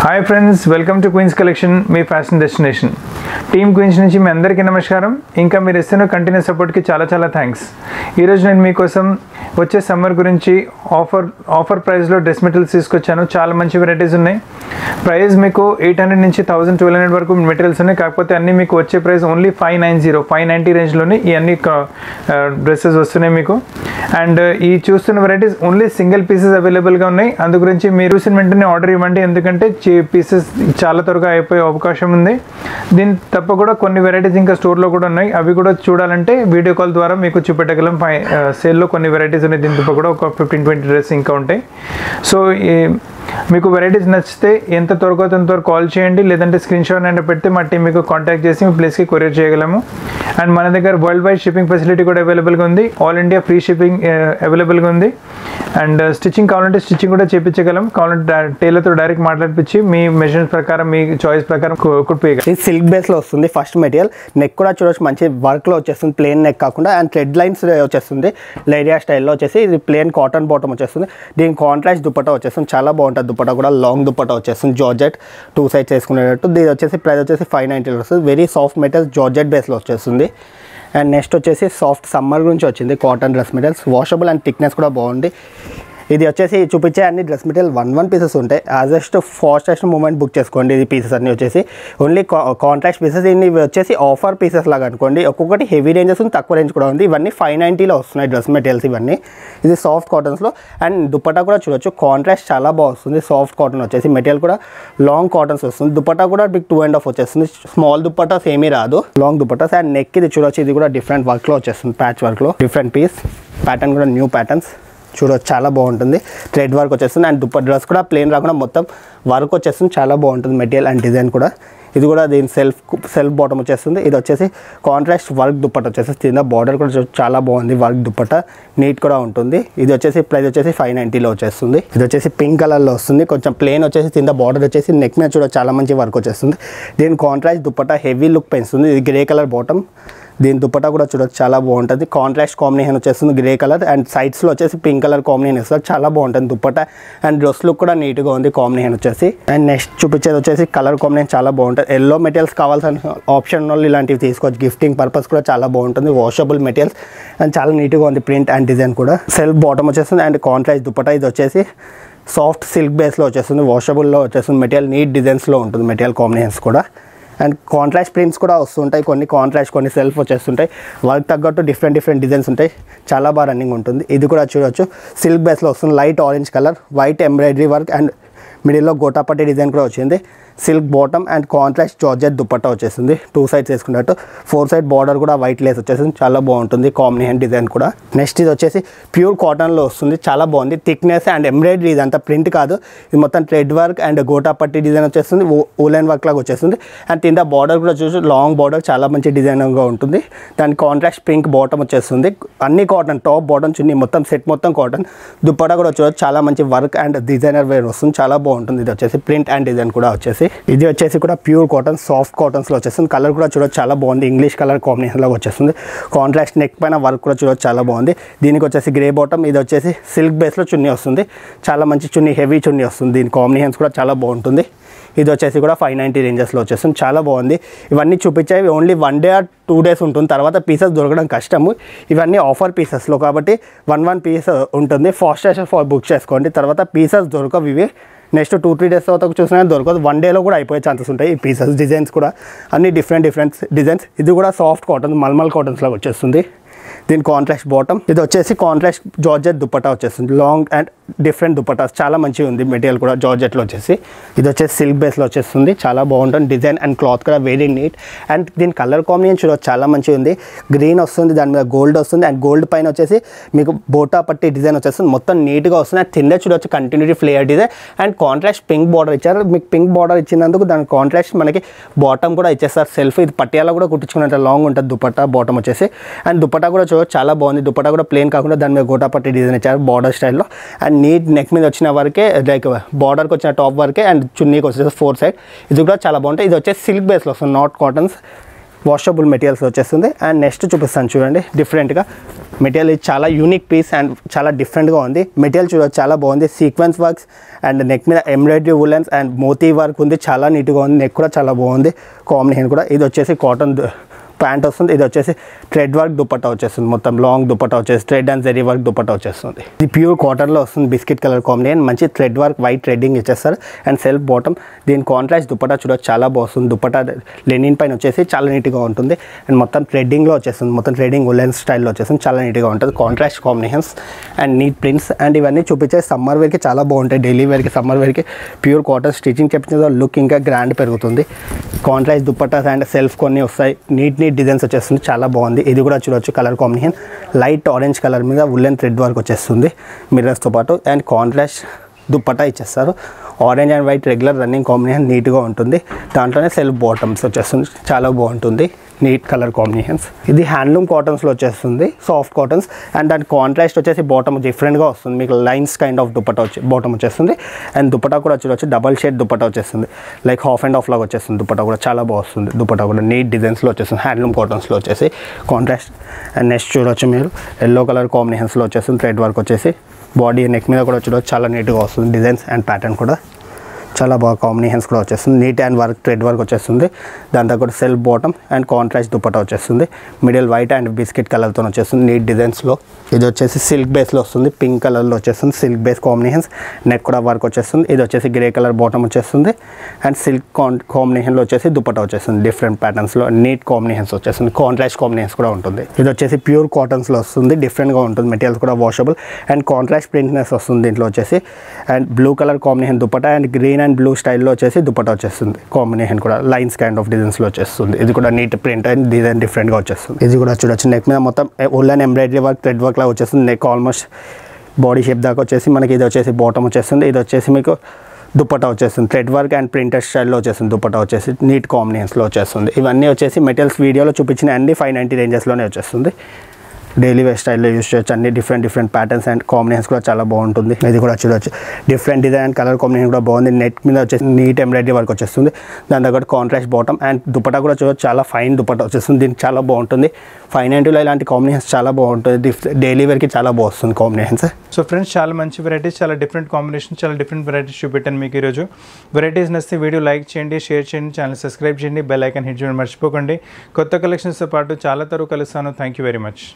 hi friends welcome to Queens collection మీ fashion destination team Queens నుంచి మీ అందరికీ నమస్కారం ఇంకా మీరు ఇస్తున్న కంటిన్యూస్ సపోర్ట్కి చాలా చాలా థ్యాంక్స్ ఈరోజు నేను మీకోసం వచ్చే సమ్మర్ గురించి ఆఫర్ ఆఫర్ ప్రైస్లో డ్రెస్ మెటీరియల్స్ తీసుకొచ్చాను చాలా మంచి వెరైటీస్ ఉన్నాయి ప్రైస్ మీకు ఎయిట్ హండ్రెడ్ నుంచి థౌసండ్ ట్వెల్వ్ హండ్రెడ్ వరకు మెటీరియల్స్ ఉన్నాయి కాకపోతే అన్నీ మీకు వచ్చే price only five nine zero five ninety రేంజ్లోనే ఈ అన్ని డ్రెస్సెస్ వస్తున్నాయి మీకు అండ్ ఈ చూస్తున్న వెరైటీస్ ఓన్లీ సింగిల్ పీసెస్ అవైలబుల్గా ఉన్నాయి అందు గురించి మీరు చూసిన వెంటనే ఆర్డర్ ఇవ్వండి ఎందుకంటే పీసెస్ చాలా త్వరగా అయిపోయే అవకాశం ఉంది దీని తప్ప కూడా కొన్ని వెరైటీస్ ఇంకా స్టోర్లో కూడా ఉన్నాయి అవి కూడా చూడాలంటే వీడియో కాల్ ద్వారా మీకు చూపెట్టగలం ఫై సేల్లో కొన్ని వెరైటీస్ ఉన్నాయి దీని తప్ప కూడా ఒక ఫిఫ్టీన్ ట్వంటీ డ్రెస్ ఇంకా ఉంటాయి సో ఈ మీకు వెరైటీస్ నచ్చితే ఎంత త్వరగా అంత త్వరగా కాల్ చేయండి లేదంటే స్క్రీన్ షాట్ అంటే పెడితే మా టీం మీకు కాంటాక్ట్ చేసి మీ ప్లేస్కి కొరియర్ చేయగలము అండ్ మన దగ్గర వరల్డ్ వైడ్ షిప్పింగ్ ఫెసిలిటీ కూడా అవైలబుల్గా ఉంది ఆల్ ఇండియా ఫ్రీ షిప్పింగ్ అవైలబుల్గా ఉంది అండ్ స్టిచ్చింగ్ కావాలంటే స్టిచ్చింగ్ కూడా చేయించగలం కావాలంటే టైలర్తో డైరెక్ట్ మాట్లాడిపించి మీ మెజర్మెంట్స్ ప్రకారం మీ చాయిస్ ప్రకారం కుట్టిపోయగలం ఇది సిల్క్ బేస్లో వస్తుంది ఫస్ట్ మెటీరియల్ నెక్ కూడా చూడొచ్చు మంచి వర్క్లో వచ్చేస్తుంది ప్లేన్ నెక్ కాకుండా అండ్ థ్రెడ్ లైన్స్ వచ్చేస్తుంది లేరియా స్టైల్లో వచ్చేసి ఇది ప్లేన్ కాటన్ బాటమ్ వచ్చేస్తుంది దీని కాంట్రాస్ట్ దుపట్టా వచ్చేస్తుంది చాలా బాగుంటుంది దుపట్టా కూడా లాంగ్ దుపట్టా వచ్చేస్తుంది జార్జెట్ టూ సైడ్స్ వేసుకునేటట్టు దీని వచ్చేసి ప్రైస్ వచ్చేసి ఫైవ్ నైంటీ వస్తుంది వెరీ సాఫ్ట్ మెటీరియల్ జార్జెట్ బేస్లో వచ్చేస్తుంది అండ్ నెక్స్ట్ వచ్చేసి సాఫ్ట్ సమ్మర్ గురించి వచ్చింది cotton dress materials washable and thickness కూడా బాగుంది ఇది వచ్చేసి చూపించే అన్ని dress material one one pieces ఉంటాయి యాజెస్ట్ ఫాస్టెస్ట్ మూమెంట్ బుక్ చేసుకోండి ఇది పీసెస్ అన్ని వచ్చేసి ఓన్లీ కాంట్రాక్ట్ పీసెస్ ఇవి వచ్చేసి ఆఫర్ పీసెస్ లాగా అనుకోండి ఒక్కొక్కటి హెవీ రేంజెస్ ఉంది తక్కువ రేంజ్ కూడా ఉంది ఇవన్నీ ఫైవ్ నైంటీలో వస్తున్నాయి డ్రెస్ మెటీరియల్స్ ఇవన్నీ ఇది సాఫ్ట్ కాటన్స్లో అండ్ దుపట్టా కూడా చూడొచ్చు కాంట్రాస్ట్ చాలా బాగా వస్తుంది సాఫ్ట్ కాటన్ వచ్చేసి మెటీరియల్ కూడా లాంగ్ కాటన్స్ వస్తుంది దుపట్టా కూడా బిగ్ టూ అండ్ హాఫ్ వచ్చేస్తుంది స్మాల్ దుపట్టాస్ ఏమీ రాదు లాంగ్ దుపట్టాస్ అండ్ నెక్ ఇది చూడొచ్చు ఇది కూడా డిఫరెంట్ వర్క్లో వచ్చేస్తుంది ప్యాచ్ వర్క్లో డిఫరెంట్ పీస్ ప్యాటర్న్ కూడా న్యూ ప్యాటర్న్స్ చూడవచ్చు చాలా బాగుంటుంది థ్రెడ్ వర్క్ వచ్చేస్తుంది అండ్ దుప్ప డ్రెస్ కూడా ప్లేన్ రాకుండా మొత్తం వర్క్ వచ్చేస్తుంది చాలా బాగుంటుంది మెటీరియల్ అండ్ డిజైన్ కూడా ఇది కూడా దీని సెల్ఫ్ సెల్ఫ్ బాటమ్ వచ్చేస్తుంది ఇది వచ్చేసి కాంట్రాస్ట్ వర్క్ దుప్పట వచ్చేసి కింద బార్డర్ కూడా చూ- చాలా బాగుంది వర్క్ దుప్పట నీట్ కూడా ఉంటుంది ఇది వచ్చేసి ప్రైస్ వచ్చేసి ఫైవ్ నైంటీలో వచ్చేస్తుంది ఇది వచ్చేసి పింక్ కలర్లో వస్తుంది కొంచెం ప్లేన్ వచ్చేసి కింద బార్డర్ వచ్చేసి నెక్ మీద చూడ చాలా మంచి వర్క్ వచ్చేస్తుంది దీని కాంట్రాస్ట్ దుప్పట హెవీ లుక్ పెంచుతుంది ఇది గ్రే కలర్ బాటమ్ దీని దుపట్టా కూడా చూడొచ్చు చాలా బాగుంటుంది కాంట్రాస్ట్ కాంబినేషన్ వచ్చేస్తుంది గ్రే కలర్ అండ్ సైడ్స్లో వచ్చేసి పింక్ కలర్ కాంబినేషన్ ఇస్తారు చాలా బాగుంటుంది దుపట్టా అండ్ డ్రెస్ లుక్ కూడా నీట్గా ఉంది కాంబినేషన్ వచ్చేసి అండ్ నెక్స్ట్ చూపించేది వచ్చేసి కలర్ కాంబినేషన్ చాలా బాగుంటుంది ఎల్లో మెటీరియల్స్ కావాల్సిన ఆప్షన్ వాళ్ళు ఇలాంటివి తీసుకోవచ్చు గిఫ్టింగ్ పర్పస్ కూడా చాలా బాగుంటుంది వాషబుల్ మెటీరియల్స్ అండ్ చాలా నీట్గా ఉంది ప్రింట్ అండ్ డిజైన్ కూడా సెల్ఫ్ బాటమ్ వచ్చేస్తుంది అండ్ కాంట్రాస్ట్ దుపట్టా ఇది వచ్చేసి సాఫ్ట్ సిల్క్ బేస్లో వచ్చేస్తుంది వాషబుల్లో వచ్చేస్తుంది మెటీరియల్ నీట్ డిజైన్స్లో ఉంటుంది మెటీరియల్ కాంబినేషన్స్ కూడా అండ్ కాంట్రాస్ట్ ప్రింట్స్ కూడా వస్తుంటాయి కొన్ని కాంట్రాస్ట్ కొన్ని సెల్ఫ్ వచ్చేస్తుంటాయి వర్క్ తగ్గట్టు డిఫరెంట్ డిఫరెంట్ డిజైన్స్ ఉంటాయి చాలా బాగా రన్నింగ్ ఉంటుంది ఇది కూడా చూడొచ్చు సిల్క్ బేస్లో వస్తుంది light orange colour white embroidery work and మిడిల్లో గోటాపట్టి డిజైన్ కూడా వచ్చింది silk bottom and contrast georgette dupatta వచ్చేసింది టూ సైడ్స్ వేసుకున్నట్టు ఫోర్ సైడ్ బార్డర్ కూడా వైట్ లేస్ వచ్చేసింది చాలా బాగుంటుంది కాంబినేషన్ డిజైన్ కూడా నెక్స్ట్ ఇది వచ్చేసి ప్యూర్ కాటన్లో వస్తుంది చాలా బాగుంది థిక్నెస్ అండ్ ఎంబ్రాయిడరీ ఇదంతా ప్రింట్ కాదు ఇది మొత్తం thread work and gotapatti design వచ్చేస్తుంది ఊలెన్ వర్క్ లాగా వచ్చేస్తుంది అండ్ కింద బార్డర్ కూడా చూసి లాంగ్ బార్డర్ చాలా మంచి డిజైన్గా ఉంటుంది దాని కాంట్రాస్ట్ పింక్ బాటమ్ వచ్చేస్తుంది అన్ని కాటన్ టాప్ బాటమ్ చున్నీ మొత్తం సెట్ మొత్తం కాటన్ దుప్పటా కూడా చూడొచ్చు చాలా మంచి వర్క్ అండ్ డిజైనర్ వేర్ వస్తుంది చాలా బాగుంటుంది ఇది వచ్చేసి ప్రింట్ అండ్ డిజైన్ కూడా వచ్చేసి ఇది వచ్చేసి కూడా ప్యూర్ కాటన్ సాఫ్ట్ కాటన్స్లో వచ్చేస్తుంది కలర్ కూడా చూడొచ్చు చాలా బాగుంది ఇంగ్లీష్ కలర్ కాంబినేషన్లో వచ్చేస్తుంది కాంట్రాస్ట్ నెక్ పైన వర్క్ కూడా చూడొచ్చు చాలా బాగుంది దీనికి వచ్చేసి గ్రే బాటమ్ ఇది వచ్చేసి సిల్క్ బేస్లో చున్నీ వస్తుంది చాలా మంచి చున్నీ హెవీ చున్నీ వస్తుంది దీని కాంబినేషన్స్ కూడా చాలా బాగుంటుంది ఇది వచ్చేసి కూడా ఫైవ్ నైంటీ రేంజెస్లో వచ్చేస్తుంది చాలా బాగుంది ఇవన్నీ చూపించాయి only one day or two days ఉంటుంది తర్వాత పీసెస్ దొరకడం కష్టము ఇవన్నీ ఆఫర్ పీసెస్లో కాబట్టి వన్ వన్ పీస్ ఉంటుంది ఫాస్ట్ ఫర్ బుక్ చేసుకోండి తర్వాత పీసెస్ దొరకవు ఇవి నెక్స్ట్ టూ త్రీ డేస్ తర్వాత చూసినా దొరకదు వన్ డేలో కూడా అయిపోయే ఛాన్సెస్ ఉంటాయి ఈ పీసెస్ డిజైన్స్ కూడా అన్ని డిఫరెంట్ డిఫరెంట్ డిజైన్స్ ఇది కూడా సాఫ్ట్ కాటన్ మల్మల్ కాటన్స్లో వచ్చేస్తుంది దీని కాంట్రాస్ట్ బాటమ్ ఇది వచ్చేసి కాంట్రాస్ట్ జార్జెట్ దుపట్టా వచ్చేస్తుంది లాంగ్ అండ్ డిఫరెంట్ దుపట్టాస్ చాలా మంచిగా ఉంది మెటీరియల్ కూడా జార్జెట్లో వచ్చేసి ఇది వచ్చేసి సిల్క్ బేస్లో వచ్చేస్తుంది చాలా బాగుంటుంది డిజైన్ అండ్ క్లాత్ కూడా వెరీ నీట్ అండ్ దీని కలర్ కాంబినేషన్ చూడవచ్చు చాలా మంచిగా ఉంది గ్రీన్ వస్తుంది దాని మీద గోల్డ్ వస్తుంది అండ్ గోల్డ్ పైన వచ్చేసి మీకు బోటా పట్టి డిజైన్ వచ్చేస్తుంది మొత్తం నీట్గా వస్తుంది అండ్ కింద చూడవచ్చు continuity flare design and contrast pink border ఇచ్చారు మీకు పింక్ బార్డర్ ఇచ్చినందుకు దాని కాంట్రాస్ట్ మనకి బాటమ్ కూడా ఇచ్చేస్తారు సెల్ఫ్ ఇది పట్టియాల కూడా కుట్టించుకున్నంత లాంగ్ ఉంటుంది దుపట్టా బాటమ్ వచ్చేసి అండ్ దుపట్టా కూడా చూడవచ్చు చాలా బాగుంది దుపట్టా కూడా ప్లేన్ కాకుండా దాని మీద గోటా పట్టి డిజైన్ ఇచ్చారు బార్డర్ స్టైల్లో అండ్ నీట్ నెక్ మీద వచ్చిన వరకే లైక్ బార్డర్కి వచ్చిన టాప్ వరకే అండ్ చున్నీకి వచ్చేసి ఫోర్ సైడ్ ఇది కూడా చాలా బాగుంటుంది ఇది వచ్చేసి సిల్క్ బేస్లో వస్తుంది నాట్ కాటన్స్ వాషబుల్ మెటీరియల్స్ వచ్చేస్తుంది అండ్ నెక్స్ట్ చూపిస్తాను చూడండి డిఫరెంట్గా మెటీరియల్ ఇది చాలా యూనిక్ పీస్ అండ్ చాలా డిఫరెంట్గా ఉంది మెటీరియల్ చూడవచ్చు చాలా బాగుంది సీక్వెన్స్ వర్క్స్ అండ్ నెక్ మీద embroidery woollens and moti work ఉంది చాలా నీట్గా ఉంది నెక్ కూడా చాలా బాగుంది కాంబినేషన్ కూడా ఇది వచ్చేసి కాటన్ ప్యాంట్ వస్తుంది ఇది వచ్చేసి థ్రెడ్ వర్క్ దుపట్టా వచ్చేస్తుంది మొత్తం లాంగ్ దుపట్టా వచ్చేసి thread and zari work dupatta వచ్చేస్తుంది ఇది ప్యూర్ కాటన్లో వస్తుంది బిస్కెట్ కలర్ కాంబినేషన్ మంచి థ్రెడ్ వర్క్ వైట్ థ్రెడ్డింగ్ ఇచ్చేస్తారు అండ్ సెల్ఫ్ బాటమ్ దీని కాంట్రాస్ట్ దుపట్టా చూడొచ్చు చాలా బాగుంది దుపట్టా లెనిన్ పైన వచ్చేసి చాలా నీట్గా ఉంటుంది అండ్ మొత్తం థ్రెడ్డింగ్లో వచ్చేస్తుంది మొత్తం థ్రెడ్డింగ్ ఉలెన్ స్టైల్లో వచ్చేస్తుంది చాలా నీట్గా ఉంటుంది contrast combinations and neat prints and ఇవన్నీ చూపించే సమ్మర్ వేర్కి చాలా బాగుంటాయి డైలీ వేర్కి సమ్మర్ వేర్కి ప్యూర్ కాటన్ స్టిచ్చింగ్ చెప్పించిన లుక్ ఇంకా గ్రాండ్ పెరుగుతుంది కాంట్రాస్ట్ దుపట్టాస్ అండ్ సెల్ఫ్ కొన్ని వస్తాయి నీట్ నీట్ డిజైన్స్ వచ్చేస్తుంది చాలా బాగుంది ఇది కూడా చూడొచ్చు colour combination light orange colour మీద ఉల్లెన్ థ్రెడ్ వర్క్ వచ్చేస్తుంది మిర్రర్స్తో పాటు అండ్ కాంట్రాస్ట్ దుప్పటా ఇచ్చేస్తారు orange and white regular running combination నీట్గా ఉంటుంది దాంట్లోనే సెల్ఫ్ బాటమ్స్ వచ్చేస్తుంది చాలా బాగుంటుంది నీట్ కలర్ కాంబినేషన్స్ ఇది హ్యాండ్లూమ్ కాటన్స్లో వచ్చేస్తుంది సాఫ్ట్ కాటన్స్ అండ్ దాని కాంట్రాస్ట్ వచ్చేసి బాటమ్ డిఫరెంట్గా వస్తుంది మీకు లైన్స్ కైండ్ ఆఫ్ దుపట్టా వచ్చి బాటమ్ వచ్చేస్తుంది అండ్ దుపట్టా కూడా వచ్చి డబల్ షేడ్ దుపట్టా వచ్చేస్తుంది లైక్ హాఫ్ అండ్ హాఫ్ లాగా వచ్చేస్తుంది దుపట్టా కూడా చాలా బాగుంది దుపట్టా కూడా నీట్ డిజైన్స్లో వచ్చేస్తుంది హ్యాండ్లూమ్ కాటన్స్లో వచ్చేసి కాంట్రాస్ట్ అండ్ నెక్స్ట్ చూడొచ్చు మీరు ఎల్లో కలర్ కాంబినేషన్స్లో వచ్చేస్తుంది థ్రెడ్ వర్క్ వచ్చేసి బాడీ నెక్ మీద కూడా చూడవచ్చు చాలా నీట్గా వస్తుంది డిజైన్స్ అండ్ ప్యాటర్న్ కూడా చాలా బాగా కాంబినేషన్స్ కూడా వచ్చేస్తుంది neat and work thread work వచ్చేస్తుంది దాంతో కూడా self bottom and contrast dupatta వచ్చేస్తుంది మిడిల్ వైట్ అండ్ బిస్కెట్ కలర్తో వచ్చేస్తుంది నీట్ డిజైన్స్లో ఇది వచ్చేసి సిల్క్ బేస్లో వస్తుంది పింక్ కలర్లో వచ్చేస్తుంది సిల్క్ బేస్ కాంబినేషన్స్ నెక్ కూడా వర్క్ వచ్చేస్తుంది ఇది వచ్చేసి గ్రే కలర్ బాటమ్ వచ్చేస్తుంది అండ్ సిల్క్ కాన్ కాంబినేషన్లో వచ్చేసి దుపట్టా వచ్చేస్తుంది డిఫరెంట్ ప్యాటర్న్స్లో నీట్ కాంబినేషన్స్ వచ్చేస్తుంది కాంట్రాస్ట్ కాంబినేషన్స్ కూడా ఉంటుంది ఇది వచ్చేసి ప్యూర్ కాటన్స్లో వస్తుంది డిఫరెంట్గా ఉంటుంది మెటీరియల్స్ కూడా వాషబుల్ అండ్ కాంట్రాస్ట్ ప్రింట్నెస్ వస్తుంది దీంట్లో వచ్చేసి and blue colour combination dupatta and green and blue స్టైల్లో వచ్చేసి దుపట్టా వచ్చేస్తుంది కాంబినేషన్ కూడా లైన్స్ కైండ్ ఆఫ్ డిజైన్స్లో వచ్చేస్తుంది ఇది కూడా నీట్ ప్రింట్ అండ్ డిజైన్ డిఫరెంట్గా వచ్చేస్తుంది ఇది కూడా చూడొచ్చు నెక్ మీద మొత్తం woollen embroidery work thread work లాగా వచ్చేస్తుంది నెక్ ఆల్మోస్ట్ బాడీ షేప్ దాకా వచ్చేసి మనకి ఇది వచ్చేసి బాటమ్ వచ్చేస్తుంది ఇది వచ్చేసి మీకు దుపట్టా వచ్చేస్తుంది థ్రెడ్ వర్క్ అండ్ ప్రింటెడ్ స్టైల్లో వచ్చేస్తుంది దుపట్టా వచ్చేసి నీట్ కాంబినేషన్స్లో వచ్చేస్తుంది ఇవన్నీ వచ్చేసి మెటీరియల్స్ వీడియోలో చూపించిన అన్ని ఫైవ్ నైంటీ రేంజెస్లోనే వచ్చేస్తుంది డైలీ వేర్ స్టైల్లో యూస్ చేయొచ్చు అన్ని different different patterns and combinations కూడా చాలా బాగుంటుంది ఇది కూడా చూడొచ్చు different design and colour combination కూడా బాగుంది నెట్ మీద వచ్చేసి నీట్ ఎంబ్రాయిడరీ వర్క్ వచ్చేస్తుంది దాని దగ్గర కాంట్రాస్ట్ బాటమ్ అండ్ దుపట్టా కూడా చూడొచ్చు చాలా ఫైన్ దుపట్టా వచ్చేస్తుంది దీనికి చాలా బాగుంటుంది ఫైవ్ నైంటీలో ఇలాంటి కాంబినేషన్స్ చాలా బాగుంటుంది డిఫ్ డైలీ వేర్కి చాలా బాగుంటుంది కాంబినేషన్స్ సో ఫ్రెండ్స్ చాలా మంచి వెరైటీస్ చాలా డిఫరెంట్ కాంబినేషన్ చాలా డిఫరెంట్ వెరైటీస్ చూపెట్టాను మీకు ఈరోజు వెరైటీస్ నచ్చితే వీడియో లైక్ చేయండి షేర్ చేయండి ఛానల్ సబ్స్క్రైబ్ చేయండి బెల్ ఐకాన్ హిట్ చేయడం మర్చిపోకండి కొత్త కలెక్షన్స్తో పాటు చాలా తరువు కలుస్తాను థ్యాంక్ యూ వెరీ మచ్